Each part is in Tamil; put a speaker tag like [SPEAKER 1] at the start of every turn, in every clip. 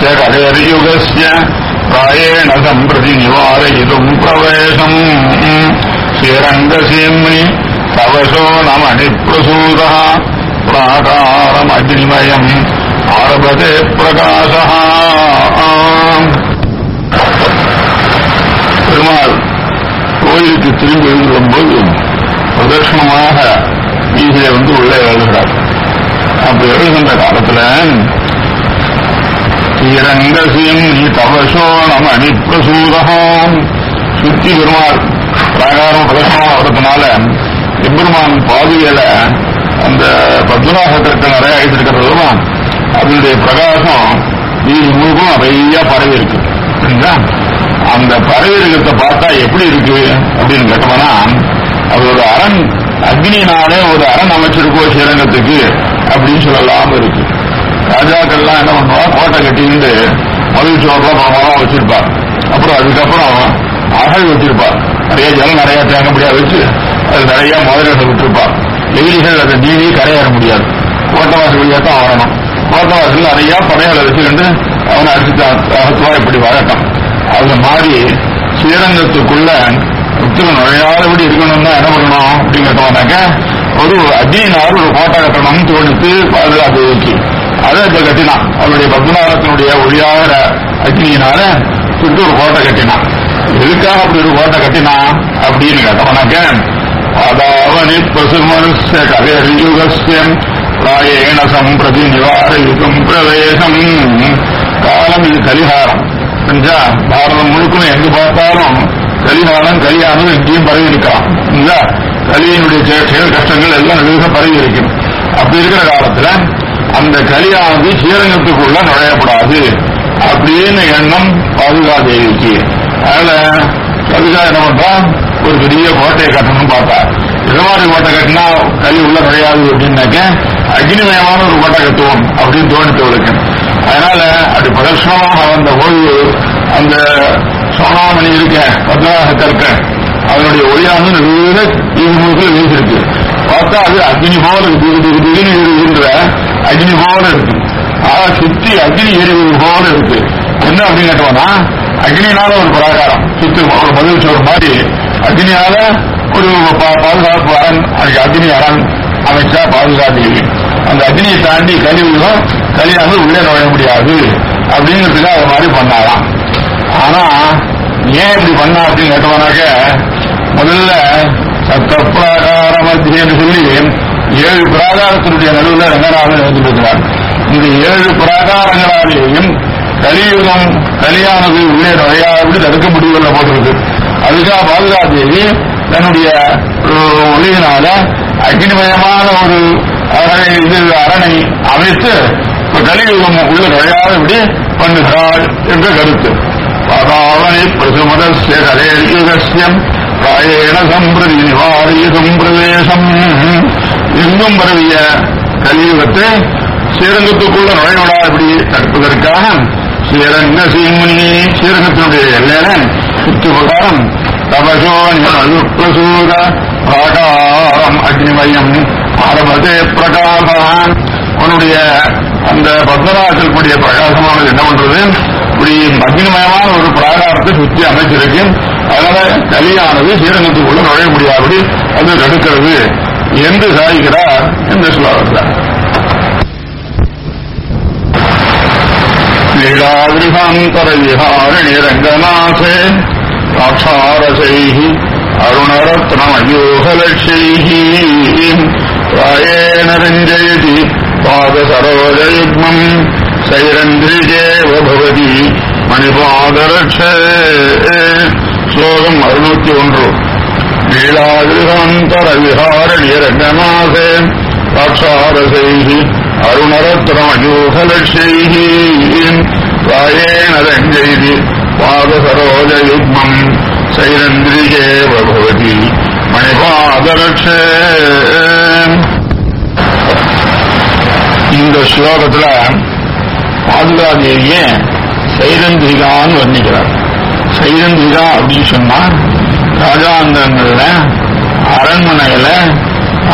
[SPEAKER 1] கலேர்யுகஸ்ய பிராயேண சம்பிரதி நிவாரயிதும் பிரவேசம் ஸ்ரீரங்கசீம்னி தவசோ நமணி பிரசூதா பிராகாரம் அக்னிமயம் ஆரபதே பிரகாசா பெருமாள் கோயிலுக்கு திரும்பி எழுதும்போது பிரதட்சணமாக வீதியில வந்து உள்ளே எழுதுகிறார் அப்படி எழுதுகின்ற காலத்துல ஸ்ரீரங்கசியம் நீ தவசோ நம அணிப்பிரசூதகம் சுத்தி பெருமாள் பிரகாரம் பிரதட்சணமாக வர்றதுனால எம்பெருமான் பாதுகையில அந்த பத்மநாக கற்கள் நிறைய அழைத்திருக்கிறதுமா அதனுடைய பிரகாசம் வீடு முழுக்கும் நிறைய பரவி இருக்கு சரிங்களா அந்த பறவை இருக்கிறத பார்த்தா எப்படி இருக்கு அப்படின்னு கேட்டோம்னா அது ஒரு அரண் அக்னினாலே ஒரு அரண் அமைச்சிருக்கோ ஸ்ரீரங்கத்துக்கு அப்படின்னு சொல்லலாம் இருக்கு ராஜாக்கள்லாம் என்ன பண்ணுவா கோட்டை கட்டிட்டு மதில் சோறுலாம் பணமெல்லாம் வச்சிருப்பார் அப்புறம் அதுக்கப்புறம் அகழ் வச்சிருப்பார் நிறைய ஜலம் நிறைய தேங்கப்படியா வச்சு அது நிறைய முதலீடு விட்டுருப்பார் எதிரிகள் அதை நீடி கரையேற முடியாது கோட்டை வாசல் வழியா தான் வரணும் கோட்டை வாசல் நிறைய படைகளை வச்சுக்கிட்டு அவனை அடிச்சு அகத்துவா இப்படி வரட்டான் அது மாதிரி ஸ்ரீரங்கத்துக்குள்ள உத்தரவு நுழையாதபடி இருக்கணும்னா என்ன பண்ணணும் அப்படின்னு கேட்டோம்னாக்க ஒரு அக்னியினால் ஒரு கோட்டை கட்டணும்னு தோணித்து பாதுகாப்பு அதை இப்ப கட்டினான் அவருடைய பத்மநாபத்தினுடைய ஒளியாகிற அக்னியினால சுட்டு ஒரு கோட்டை கட்டினான் எதுக்காக அப்படி ஒரு கோட்டை கட்டினான் அப்படின்னு கேட்டோம்னாக்க அதாவனி பசுமனுஷ கலையுகஸ்யம் பிராயேண சம்பிரதி நிவாரயுகம் பிரவேசம் காலம் இது கலிகாரம் புரிஞ்சா பாரதம் முழுக்கணும் எங்க பார்த்தாலும் கலிகாலம் கலியானது எங்கேயும் பரவி இருக்கலாம் புரிஞ்சா கலியினுடைய செ- செயல் கஷ்டங்கள் எல்லாம் நெடுக பரவி இருக்கும் அப்படி இருக்கிற காலத்துல அந்த கலியானது ஸ்ரீரங்கத்துக்குள்ள நுழையப்படாது அப்படின்னு எண்ணம் பாதுகாதேவிக்கு அதனால கவிதா என்ன பண்றா ஒரு பெரிய கோட்டையை கட்டணும்னு பார்த்தா இது மாதிரி கோட்டை கட்டினா கலி உள்ள நுழையாது அப்படின்னாக்க அக்னிமயமான ஒரு கோட்டை கட்டுவோம் அப்படின்னு தோணித்து அவளுக்கு அதனால அப்படி பிரதட்சணமாக வந்த போது அந்த சோனாமணி இருக்க பத்மநாக கற்க அதனுடைய ஒளியானது நிறைய இது முழுக்க வீசிருக்கு பார்த்தா அது அக்னி போல திகு திகு திகுன்னு எரிகின்ற அக்னி போல இருக்கு ஆனா சுத்தி அக்னி எரிவது போல இருக்கு என்ன அப்படின்னு கேட்டோம்னா அக்னினால ஒரு பிரகாரம் சுத்தி ஒரு பதில் சோறு மாதிரி அக்னியால ஒரு பா- பாதுகாப்பு அரண் அதுக்கு அக்னி அரண் அமைச்சா பாதுகாப்பு அந்த அக்னியை தாண்டி கழிவுகளும் கலியானது உள்ளே நுழைய முடியாது அப்படிங்கிறதுக்கு அது மாதிரி பண்ணாராம் ஆனா ஏன் இப்படி பண்ணா அப்படின்னு கேட்டோம்னாக்க முதல்ல சத்த பிராகார மத்தியன்னு சொல்லி ஏழு பிராகாரத்தினுடைய நடுவில் ரங்கநாதன் எழுந்திருக்கிறார் இந்த ஏழு பிராகாரங்களாலேயும் கலியுகம் கலியானது உள்ளே நுழையாதபடி தடுக்க முடியவில்லை போட்டிருக்கு அதுக்காக பாதுகாதேவி தன்னுடைய ஒரு ஒளியினால அக்னிமயமான ஒரு அரணை இது அரணை அமைத்து இப்ப கலியுகம் உள்ள நுழையாதபடி பண்ணுகிறாள் என்ற கருத்து பதாவனை பிரசுமதஸ்ய கலேயுகஸ்யம் பிராயேண சம்பிரதி நிவாரியும் பிரவேசம் எங்கும் பரவிய கலியுகத்தை ஸ்ரீரங்கத்துக்குள்ள நுழைவிடாதபடி தடுப்பதற்காக ஸ்ரீரங்க சீமுனி ஸ்ரீரங்கத்தினுடைய எல்லையில சுற்று பிரகாரம் தபசோ பிரசூர பிராகாரம் அக்னிமயம் ஆரம்பத்தே பிரகாசம் உன்னுடைய அந்த பத்மராஜல் கூடிய பிரகாசமானது என்ன பண்றது இப்படி அக்னிமயமான ஒரு பிராகாரத்தை சுற்றி அமைச்சிருக்கு அதனால கலியானது ஸ்ரீரங்கத்துக்குள்ள நுழைய முடியாதபடி அது தடுக்கிறது என்று சாதிக்கிறார் இந்த ஸ்லோகத்தில் लीलागृहान्तरविहारिणि रङ्गनाथे राक्षारसैः अरुणरत्नमयूहलक्ष्यैः प्रायेण रञ्जयति पादसरोजयुग्मम् सैरन्द्रिजेव भवति मणिपादरक्षे श्लोकम् अरुणूति ஒன்று लीलागृहान्तरविहारिणि रङ्गनाथे राक्षारसैः अरुणरत्नमयूखलक्ष्यैः प्रायेण रञ्जयति पादसरोजयुग्मम् सैरन्द्रियेव भवति मणिपादरक्षे இந்த ஸ்லோகத்துல பாதுகாதேவிய சைரந்திரிகான்னு வர்ணிக்கிறார் சைரந்திரிகா அப்படின்னு சொன்னா ராஜாங்கங்கள்ல அரண்மனையில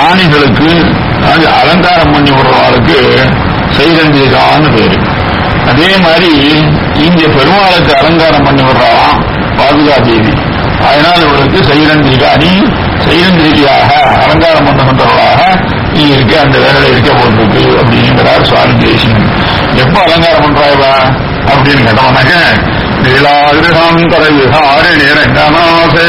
[SPEAKER 1] ராணிகளுக்கு ராஜ அலங்காரம் பண்ணி விடுறவாளுக்கு சைரந்திரிகான்னு பேரு அதே மாதிரி இங்க பெருமாளுக்கு அலங்காரம் பண்ணி விடுறான் பாதுகா தேவி அதனால் இவளுக்கு சைரந்திரிகா நீ சைரந்திரிகையாக அலங்காரம் பண்ணுகின்றவர்களாக நீ இருக்க அந்த வேலையில இருக்க போட்டிருக்கு அப்படிங்கிறார் சுவாமி தேசிகன் எப்ப அலங்காரம் பண்றாய்வா அப்படின்னு கேட்டவனாக்க நீலாகிரகாந்தர விஹாரணி ரங்கநாதே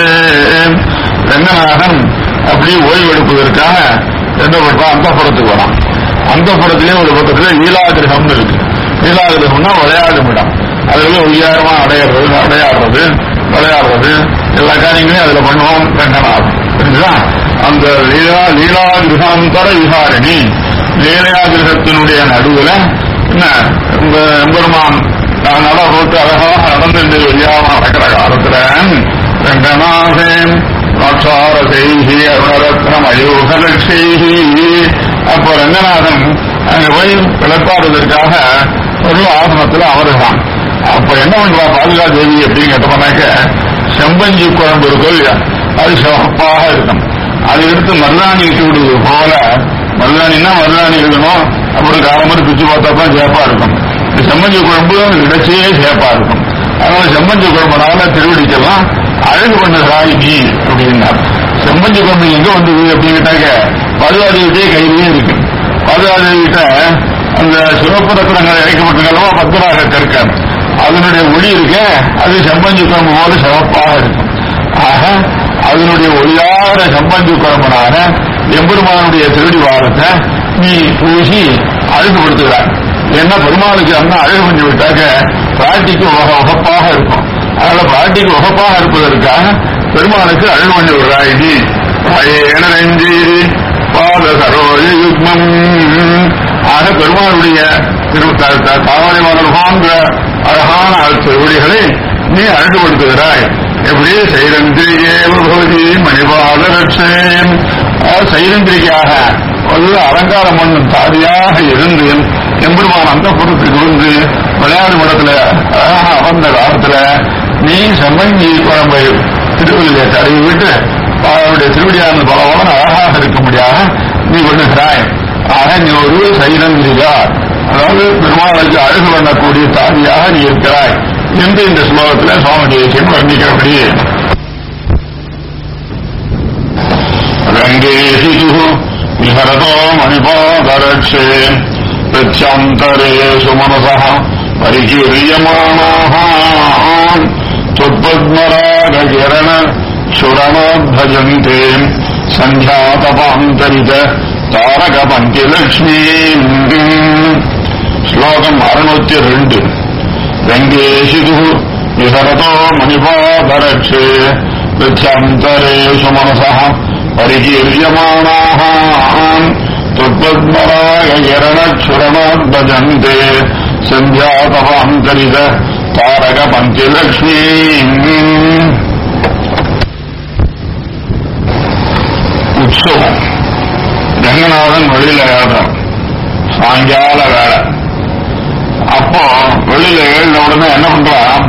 [SPEAKER 1] ரங்கநாதன் அப்படி ஓய்வெடுப்பதற்காக என்ன பண்றான் அந்த புறத்துக்கு வரான் அந்த புறத்திலே ஒரு பக்கத்துல நீலாகிரகம்னு இருக்கு நீலாகிரகம்னா விளையாடும் இடம் அதுல உயரமா அடையிறது அடையாடுறது விளையாடுறது எல்லா காரியங்களையும் அதுல பண்ணுவோம் ரங்கநாதன் புரியுதா அந்த லீலா லீலாகிரகாந்தர விஹாரணி லீலாகிரகத்தினுடைய நடுவுல என்ன இந்த எம்பெருமான் நான் நட போட்டு அழகாக நடந்து வெளியாக நடக்கிற காலத்துல ரங்கநாதன் ராட்சார செய்கி அருணரத்னம் அயோகல செய்கி அப்போ ரங்கநாதன் அங்க போய் விளப்பாடுவதற்காக ஒரு ஆசனத்துல அமருகிறான் அப்ப என்ன பண்றா பாதுகா தேவி அப்படின்னு கேட்டோம்னாக்க செம்பஞ்சி குழம்பு இருக்கும் இல்லையா அது சிவப்பாக இருக்கும் அதை எடுத்து மருதாணி இட்டு விடுவது போல மருதாணின்னா மருதாணி இருக்கணும் அப்புறம் காலம்பரம் பிச்சு பார்த்தா தான் சேப்பா இருக்கும் இந்த செம்மஞ்சி குழம்பு இடைச்சியே சேப்பா இருக்கும் அதனால செம்மஞ்சி குழம்புனால திருவடிக்கெல்லாம் அழகு பண்ணுகிறாய் நீ அப்படின்னார் செம்மஞ்சி குழம்பு எங்க வந்தது அப்படின்னு கேட்டாக்க பாதுகாதேவிட்டே கையிலேயே இருக்கு பாதுகாதேவிட்ட அந்த சிவப்பு ரத்னங்கள் இழைக்கப்பட்டிருக்கா பத்மராக கற்க அதனுடைய ஒளி இருக்க அது செம்பஞ்சி குழம்பு போல சிவப்பாக இருக்கும் ஆக அதனுடைய ஒளியார செம்பஞ்சி குழம்புனால எம்பெருமானுடைய திருடி வாரத்தை நீ பூசி அழகுபடுத்துகிறாய் ஏன்னா பெருமாளுக்கு அண்ணா அழகு பண்ணி விட்டாக்க பிராட்டிக்கு உக உகப்பாக இருக்கும் அதனால பிராட்டிக்கு உகப்பாக இருப்பதற்காக பெருமாளுக்கு அழகு பண்ணி விடுறாய் நீ நெஞ்சீரி பாத சரோஜ யுக்மம் ஆக பெருமாளுடைய திரு த- த- தாமரை மலர் போன்ற அழகான திருவடிகளை நீ அழகுபடுத்துகிறாய் எப்படி சைரந்திரிகே பகவதி மணிபால ரட்சேன் சைரந்திரிக்காக ஒரு அலங்காரம் பண்ணும் தாதியாக இருந்து எம்பெருமான் அந்த பொருத்துக்கு வந்து விளையாடும் இடத்துல அழகாக அமர்ந்த காலத்துல நீ செம்மஞ்சி குழம்பை திருவள்ளியை தடவி விட்டு அவருடைய திருவடியான பலவான அழகாக இருக்கும்படியாக நீ பண்ணுகிறாய் ஆக நீ ஒரு சைரந்திரிகா அதாவது பெருமாளுக்கு அழகு பண்ணக்கூடிய தாதியாக நீ இருக்கிறாய் என்று இந்த ஸ்லோகத்தில் சுவாமி தேசியம் வர்ணிக்கிறபடி ரங்கேஷு விஹரதோ மணிபாதரட்சே பிரத்யந்தரேஷு மனசः परिकीर्यमाणाः त्वत्पद्मरागकिरण सुरमोद्भजन्ते सन्ध्यातपान्तरित तारकपङ्क्तिलक्ष्मीम् श्लोकम् अरुणूति ரெண்டு रङ्गेशितु विहरतो मणिपादरक्षे पृथ्यन्तरेषु मनसः परिकीर्यमाणाः त्वत्पद्मरागकिरणक्षुरमद्भजन्ते सन्ध्यातपान्तरित तारकपङ्क्तिलक्ष्मीम् உற்சவம் ரங்கநாதன் வெளியில ஏறான் சாயங்கால வேலை அப்போ வெளியில ஏறின உடனே என்ன பண்றான்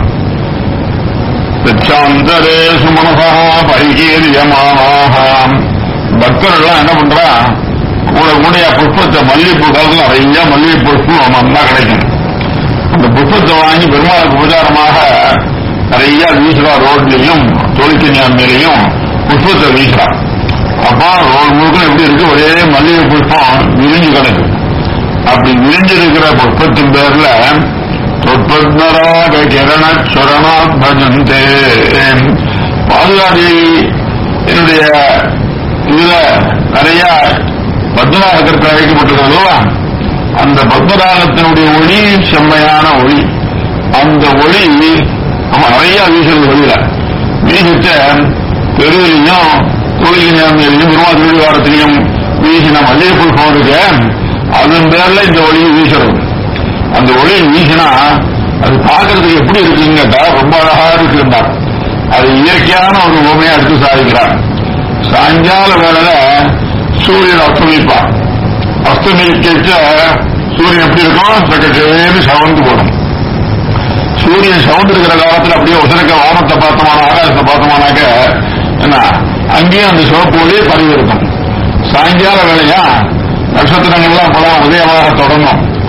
[SPEAKER 1] பிச்சாந்தரேசு மனசா பரிகீரியமானாக பக்தர்கள்லாம் என்ன பண்றா கூட கூடிய புஷ்பத்தை மல்லிகைப்பூ காலத்துல நிறைய மல்லிகை புஷ்பம் நல்லா கிடைக்கும் அந்த புஷ்பத்தை வாங்கி பெருமாளுக்கு உபச்சாரமாக நிறைய வீசுறா ரோட்லயும் தொழிற்கன்யான் மேலையும் புஷ்பத்தை வீசுறா அப்போ ரோடு முழுக்க எப்படி இருக்கு ஒரே மல்லிகை புஷ்பம் விரிஞ்சு கிடக்கு அப்படி விரிஞ்சிருக்கிற புஷ்பத்தின் பேர்ல தொற்பத்மராக கிரண சுரணா பஜந்தே பாதுகாதி என்னுடைய இதுல நிறைய பத்மராகத்திற்கு அழைக்கப்பட்டிருக்கிறதோ அந்த பத்மராகத்தினுடைய ஒளி செம்மையான ஒளி அந்த ஒளி நம்ம நிறைய வீசுறது வெளியில வீசிட்ட தெருவிலையும் தொழிலையும் பெருமா திருவாரத்திலையும் வீசின மல்லிகை புஷ்பம் இருக்கு அதன் பேர்ல இந்த ஒளியை வீசுறது அந்த ஒளியை வீசினா அது பார்க்கறதுக்கு எப்படி இருக்குன்னு கேட்டா ரொம்ப அழகா இருக்குன்னா அது இயற்கையான ஒரு உண்மையை எடுத்து சாதிக்கிறார் சாயங்கால வேளையில சூரியன் அஸ்தமிப்பான் அஸ்தமிக்க சூரியன் எப்படி இருக்கும் சக்கச்சேன்னு சவந்து போடும் சூரியன் சவுண்ட் இருக்கிற காலத்துல அப்படியே உசரக்க வானத்தை பார்த்தோமான ஆகாசத்தை பார்த்தோமானாக்க என்ன அங்கேயும் அந்த சிவப்பு ஒளி பரவி இருக்கும் சாயங்கால வேலையா நட்சத்திரங்கள்லாம் அப்பதான் உதயமாக தொடங்கும்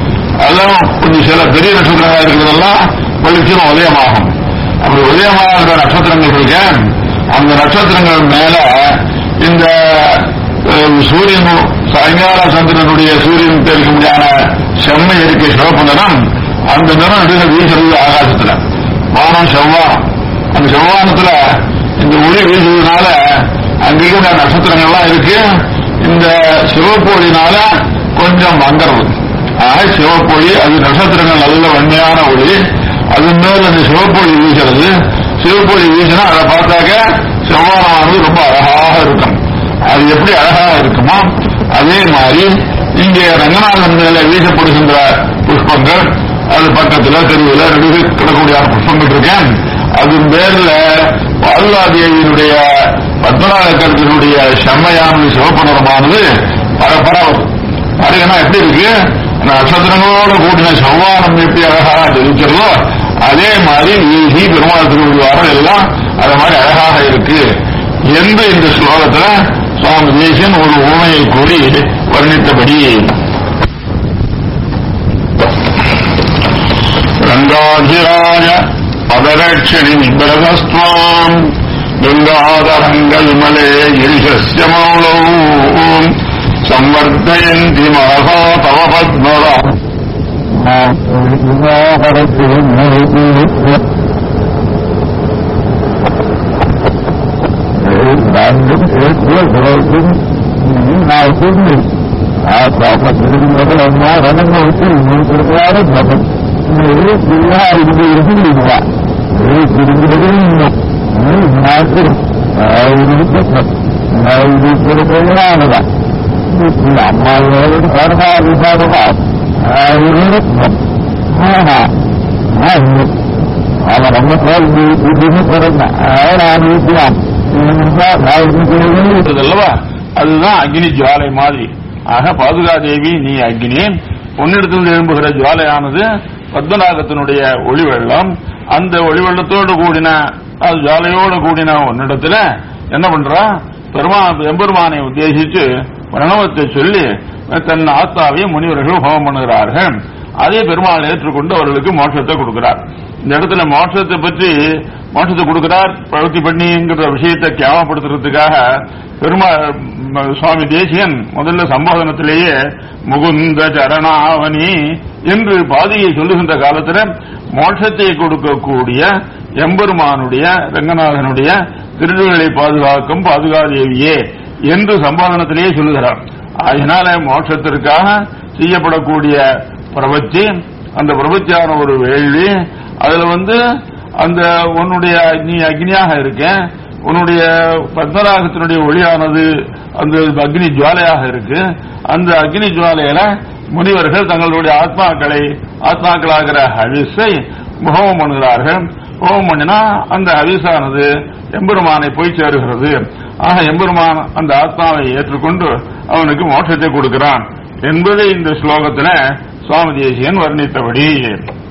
[SPEAKER 1] அதெல்லாம் கொஞ்சம் சில பெரிய நட்சத்திரங்களா இருக்கிறதெல்லாம் வெளிச்சம் உதயமாகும் அப்படி உதயமாகிற நட்சத்திரங்கள் இருக்க அந்த நட்சத்திரங்கள் மேல இந்த அஹ், சூரியன் சாயங்கால சந்திரனுடைய சூரியன் தெரிவிக்கும்படியான செம்மை இருக்கை சிவப்பு நிறம் அந்த நிறம் நடுக வீசுறது ஆகாசத்துல வானம் செவ்வானம் அந்த செவ்வானத்துல இந்த ஒளி வீசுறதுனால அங்கிருந்த நட்சத்திரங்கள்லாம் இருக்கு இந்த சிவப்பு ஒளினால கொஞ்சம் மங்கறது ஆக சிவப்பு ஒளி அது நட்சத்திரங்கள் நல்ல வெண்மையான ஒளி அது மேல அந்த சிவப்பு ஒளி வீசுறது சிவப்பு ஒளி வீசினா அதை பார்த்தாக்க செவ்வானமானது ரொம்ப அழகாக இருக்கும் அது எப்படி அழகாக இருக்குமோ அதே மாதிரி இங்கே ரங்கநாதன் மேல வீசப்படுகின்ற புஷ்பங்கள் அது பக்கத்துல தெருவில் நடுவே கிடக்கூடிய புஷ்பங்கள் இருக்கேன் அது பேர்ல பாதுகாதேவியினுடைய பத்மநாத கருத்தினுடைய செம்மையானது சிவப்பு நிறமானது பரபரவு பாருங்கன்னா எப்படி இருக்கு அந்த நட்சத்திரங்களோட கூடின செவ்வானம் எப்படி அழகாக தெரிவிக்கிறதோ அதே மாதிரி வீசி பெருமாள் திருவிழாரம் எல்லாம் அது மாதிரி அழகாக இருக்கு என்று இந்த ஸ்லோகத்துல சுவாமி தேசியன் ஒரு ஊமையை கூறி வர்ணித்தபடி ரங்காதிராஜ பதரட்சணி பிரதஸ்வாம் கங்காதரங்கல்மலே கிரிசஸ்ய மௌலௌ संवर्धयन्ति महसा तव पद्मरा
[SPEAKER 2] அம்மாவோடு பரமாவிசாரமா அவன் ரொம்ப கேள்வி இதுன்னு பிறந்த நான் வீட்டுலாம்
[SPEAKER 1] அல்லவா அதுதான் அக்னி ஜுவாலை மாதிரி ஆக பாதுகாதேவி நீ அக்னி உன்னிடத்தில் எழும்புகிற ஜுவாலையானது பத்மநாகத்தினுடைய ஒளி வெள்ளம் அந்த ஒளி வெள்ளத்தோடு கூடின அது ஜுவாலையோடு கூடின உன்னிடத்துல என்ன பண்றா பெருமா எம்பெருமானை உத்தேசித்து பிரணவத்தை சொல்லி தன் ஆத்மாவை முனிவர்கள் ஹோமம் பண்ணுகிறார்கள் அதே பெருமாள் ஏற்றுக்கொண்டு அவர்களுக்கு மோட்சத்தை கொடுக்கிறார் இந்த இடத்துல மோட்சத்தை பற்றி மோட்சத்தை கொடுக்கிறார் பிரவர்த்தி பண்ணிங்கிற விஷயத்தை கேவப்படுத்துறதுக்காக பெருமாள் ம, சுவாமி தேசியன் முதல்ல சம்போதனத்திலேயே முகுந்த சரணாவணி என்று பாதியை சொல்லுகின்ற காலத்துல மோட்சத்தை கொடுக்கக்கூடிய எம்பெருமானுடைய ரங்கநாதனுடைய திருடுகளை பாதுகாக்கும் பாதுகாதேவியே என்று சம்போதனத்திலேயே சொல்லுகிறார் அதனால மோட்சத்திற்காக செய்யப்படக்கூடிய பிரபத்தி அந்த பிரபத்தியான ஒரு வேள்வி அதுல வந்து அந்த உன்னுடைய நீ அக்னியாக இருக்க உன்னுடைய பத்மராகத்தினுடைய ஒளியானது அந்த அக்னி ஜுவாலையாக இருக்கு அந்த அக்னி ஜுவாலையில முனிவர்கள் தங்களுடைய ஆத்மாக்களை ஆத்மாக்களாகிற ஹவிஸை ஹோமம் பண்ணுகிறார்கள் ஹோமம் பண்ணினா அந்த ஹவிஸானது எம்பெருமானை போய் சேருகிறது ஆக எம்பெருமான் அந்த ஆத்மாவை ஏற்றுக்கொண்டு அவனுக்கு மோட்சத்தை கொடுக்கிறான் என்பதை இந்த ஸ்லோகத்துல சுவாமி தேசியன் வர்ணித்தபடி